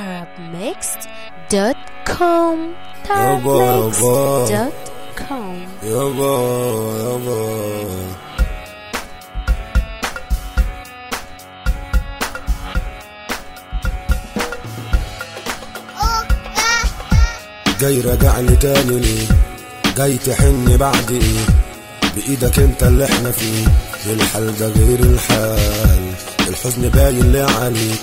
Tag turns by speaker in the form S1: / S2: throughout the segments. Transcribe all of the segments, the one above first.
S1: tarabmixed.com
S2: يابا، يابا.
S1: tarabmixed.com
S2: يابا يابا جاي راجع لي تاني ليه جاي تحن بعد ايه بايدك انت اللي احنا فيه الحال ده غير الحال الحزن باين لي عليك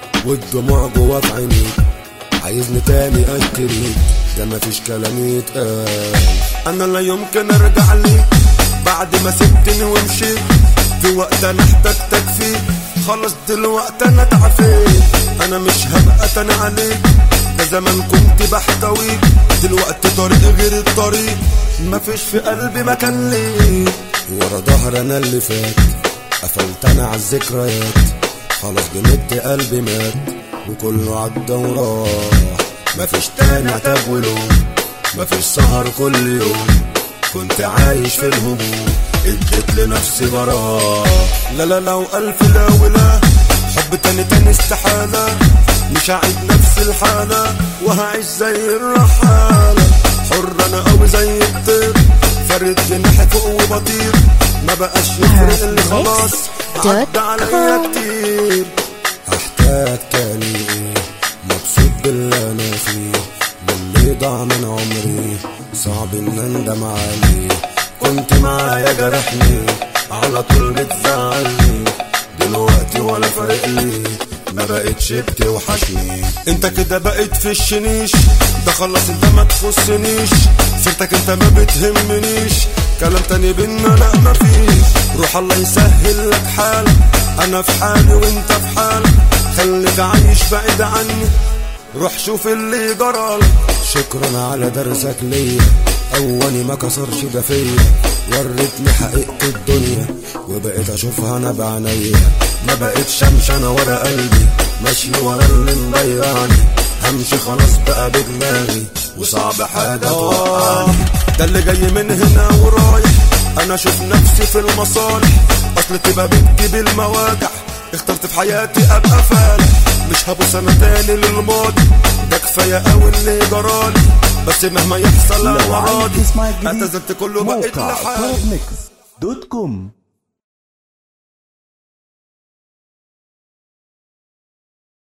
S2: والدموع جوا في عينيك عايزني تاني اشتريك ده مفيش كلام يتقال انا لا يمكن ارجع ليك بعد ما سبتني ومشيت في وقت انا احتجتك فيه خلاص دلوقتي انا تعافيت انا مش هبقى تاني عليك ده زمان كنت بحتويك دلوقتي طريق غير الطريق مفيش في قلبي مكان ليك ورا ظهر انا اللي فات قفلت انا على الذكريات خلاص جمدت قلبي مات وكله عدى وراه مفيش تاني عتاب ولوم مفيش سهر كل يوم كنت عايش في الهموم اديت لنفسي براه لا لا لا والف لا ولا حب تاني تاني استحالة مش هعيد نفس الحالة وهعيش زي الرحالة حر انا قوي زي الطير فرد جناحي فوق وبطير ما بقاش يفرق اللي خلاص عدى عليا كتير هحتاج تاني ايه مبسوط باللي انا فيه باللي ضاع من عمري صعب ان اندم عليه كنت معايا جرحني على طول بتزعلني دلوقتي ولا فارق لي ما بقتش بتوحشني انت كده بقيت في الشنيش ده خلص انت ما تخصنيش سيرتك انت ما بتهمنيش كلام تاني بينا لا مفيش روح الله يسهل لك حالك انا في حالي وانت في حالك خليك عايش بعيد عني روح شوف اللي جرالك شكرا على درسك ليا اولي ما كسرش ده فيا وريتني حقيقة الدنيا وبقيت اشوفها انا بعينيا ما بقتش امشي انا ورا قلبي ماشي ورا اللي مضيعني همشي خلاص بقى بدماغي وصعب حاجة توقعني ده اللي جاي من هنا ورايح انا اشوف نفسي في المصالح اصل تبقى بتجيب المواجع اخترت في حياتي ابقى فالح مش هبص انا تاني للماضي ده كفايه قوي اللي جرالي بس مهما يحصل
S3: لو
S2: انا
S3: عايز
S2: راضي
S3: تسمع الجديد
S2: اعتزلت كله بقيت
S3: موقع
S2: لحالي
S3: طرب ميكس دوت كوم